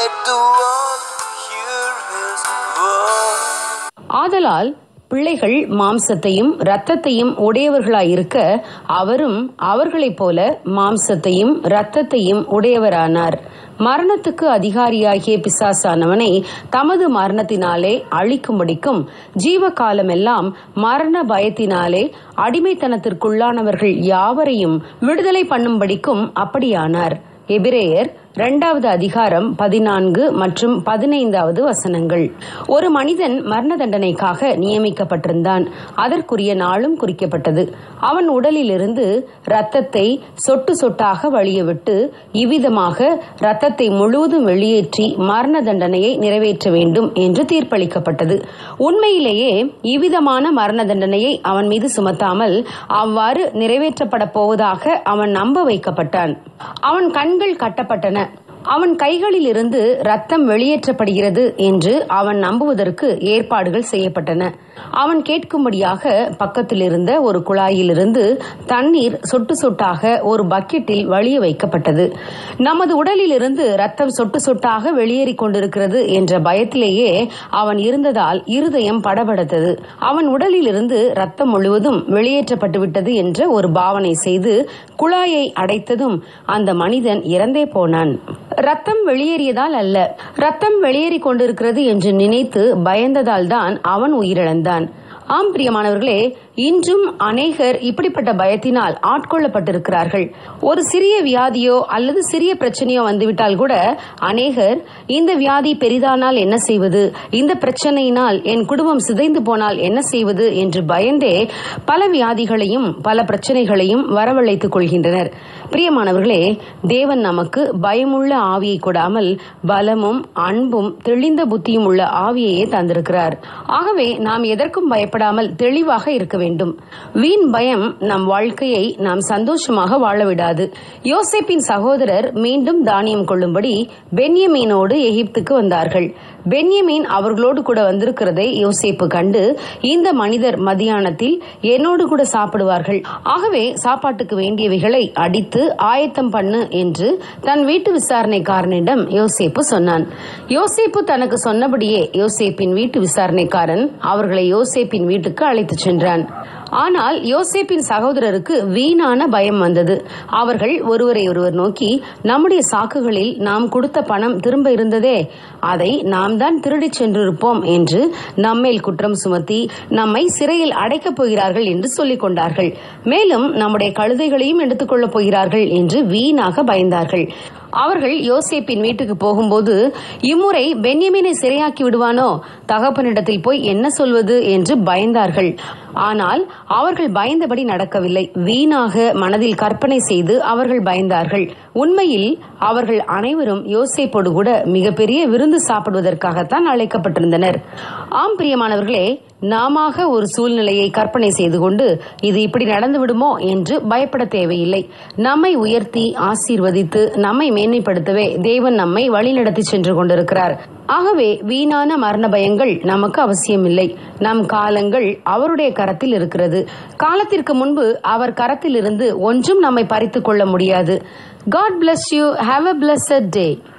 Let the world hear his word. ஆதலால் பிள்ளைகள் மாம்சத்தையும் இரத்தத்தையும் உடையவர்களாயிருக்க அவரும் அவர்களைப் போல மாம்சத்தையும் இரத்தத்தையும் உடையவரானார் மரணத்துக்கு அதிகாரியாகிய பிசாசானவனை தமது மரணத்தினாலே அழிக்கும்படிக்கும் ஜீவகாலமெல்லாம் மரண பயத்தினாலே அடிமைத்தனத்திற்குள்ளானவர்கள் யாவரையும் விடுதலை பண்ணும்படிக்கும் அப்படியானார் எபிரேயர் இரண்டாவது அதிகாரம் பதினான்கு மற்றும் பதினைந்தாவது வசனங்கள் ஒரு மனிதன் மரண தண்டனைக்காக நியமிக்கப்பட்டிருந்தான் அதற்குரிய நாளும் குறிக்கப்பட்டது அவன் உடலிலிருந்து இரத்தத்தை சொட்டு சொட்டாக வழியவிட்டு இவ்விதமாக இரத்தத்தை முழுவதும் வெளியேற்றி மரண தண்டனையை நிறைவேற்ற வேண்டும் என்று தீர்ப்பளிக்கப்பட்டது உண்மையிலேயே இவ்விதமான மரண தண்டனையை அவன் மீது சுமத்தாமல் அவ்வாறு நிறைவேற்றப்பட போவதாக அவன் நம்ப வைக்கப்பட்டான் அவன் கண்கள் கட்டப்பட்டன அவன் கைகளிலிருந்து ரத்தம் வெளியேற்றப்படுகிறது என்று அவன் நம்புவதற்கு ஏற்பாடுகள் செய்யப்பட்டன அவன் கேட்கும்படியாக பக்கத்தில் இருந்த ஒரு குழாயிலிருந்து தண்ணீர் சொட்டு சொட்டாக ஒரு பக்கெட்டில் வழிய வைக்கப்பட்டது நமது உடலிலிருந்து ரத்தம் சொட்டு சொட்டாக வெளியேறிக் கொண்டிருக்கிறது என்ற பயத்திலேயே அவன் இருந்ததால் இருதயம் படபடத்தது அவன் உடலிலிருந்து ரத்தம் முழுவதும் வெளியேற்றப்பட்டு விட்டது என்ற ஒரு பாவனை செய்து குழாயை அடைத்ததும் அந்த மனிதன் இறந்தே போனான் ரத்தம் வெளியேறியதால் அல்ல ரத்தம் வெளியேறிக் கொண்டிருக்கிறது என்று நினைத்து பயந்ததால் தான் அவன் உயிரிழந்தான் ஆம் பிரியமானவர்களே இன்றும் அநேகர் இப்படிப்பட்ட பயத்தினால் ஆட்கொள்ளப்பட்டிருக்கிறார்கள் ஒரு சிறிய வியாதியோ அல்லது சிறிய பிரச்சனையோ வந்துவிட்டால் கூட அநேகர் இந்த வியாதி பெரிதானால் என்ன செய்வது இந்த பிரச்சனையினால் என் குடும்பம் சிதைந்து போனால் என்ன செய்வது என்று பயந்தே பல வியாதிகளையும் பல பிரச்சனைகளையும் வரவழைத்துக் கொள்கின்றனர் பிரியமானவர்களே தேவன் நமக்கு பயமுள்ள ஆவியை கொடாமல் பலமும் அன்பும் தெளிந்த புத்தியும் உள்ள ஆவியையே தந்திருக்கிறார் ஆகவே நாம் எதற்கும் பயப்படாமல் தெளிவாக இருக்க வேண்டும் வீண் பயம் நம் வாழ்க்கையை நாம் சந்தோஷமாக வாழ விடாது யோசேப்பின் சகோதரர் மீண்டும் தானியம் கொள்ளும்படி பென்யமீனோடு எகிப்துக்கு வந்தார்கள் பென்யமீன் அவர்களோடு கூட வந்திருக்கிறதை யோசேப்பு கண்டு இந்த மனிதர் மதியானத்தில் என்னோடு கூட சாப்பிடுவார்கள் ஆகவே சாப்பாட்டுக்கு வேண்டியவைகளை அடித்து ஆயத்தம் பண்ணு என்று தன் வீட்டு விசாரணைக்காரனிடம் யோசேப்பு சொன்னான் யோசேப்பு தனக்கு சொன்னபடியே யோசேப்பின் வீட்டு விசாரணைக்காரன் அவர்களை யோசேப்பின் வீட்டுக்கு அழைத்துச் சென்றான் ஆனால் யோசேப்பின் சகோதரருக்கு வீணான பயம் வந்தது அவர்கள் ஒருவரை ஒருவர் நோக்கி நம்முடைய சாக்குகளில் நாம் கொடுத்த பணம் திரும்ப இருந்ததே அதை நாம் தான் திருடிச் சென்றிருப்போம் என்று நம்மேல் குற்றம் சுமத்தி நம்மை சிறையில் அடைக்கப் போகிறார்கள் என்று சொல்லிக் கொண்டார்கள் மேலும் நம்முடைய கழுதைகளையும் எடுத்துக்கொள்ளப் போகிறார்கள் என்று வீணாக பயந்தார்கள் அவர்கள் யோசேப்பின் வீட்டுக்கு போகும்போது இம்முறை பென்யமீனை சிறையாக்கி விடுவானோ தகப்பனிடத்தில் போய் என்ன சொல்வது என்று பயந்தார்கள் ஆனால் அவர்கள் பயந்தபடி நடக்கவில்லை வீணாக மனதில் கற்பனை செய்து அவர்கள் பயந்தார்கள் உண்மையில் அவர்கள் அனைவரும் யோசேப்போடு கூட மிகப்பெரிய விருந்து சாப்பிடுவதற்காகத்தான் அழைக்கப்பட்டிருந்தனர் ஆம் பிரியமானவர்களே நாம ஒரு சூழ்நிலையை கற்பனை செய்து கொண்டு இது இப்படி நடந்து விடுமோ என்று பயப்பட தேவையில்லை நம்மை உயர்த்தி ஆசீர்வதித்து நம்மை மேன்மைப்படுத்தவே தேவன் நம்மை வழிநடத்தி சென்று கொண்டிருக்கிறார் ஆகவே வீணான மரண பயங்கள் நமக்கு அவசியமில்லை நம் காலங்கள் அவருடைய கரத்தில் இருக்கிறது காலத்திற்கு முன்பு அவர் கரத்தில் இருந்து ஒன்றும் நம்மை பறித்துக் கொள்ள முடியாது God bless you have a blessed day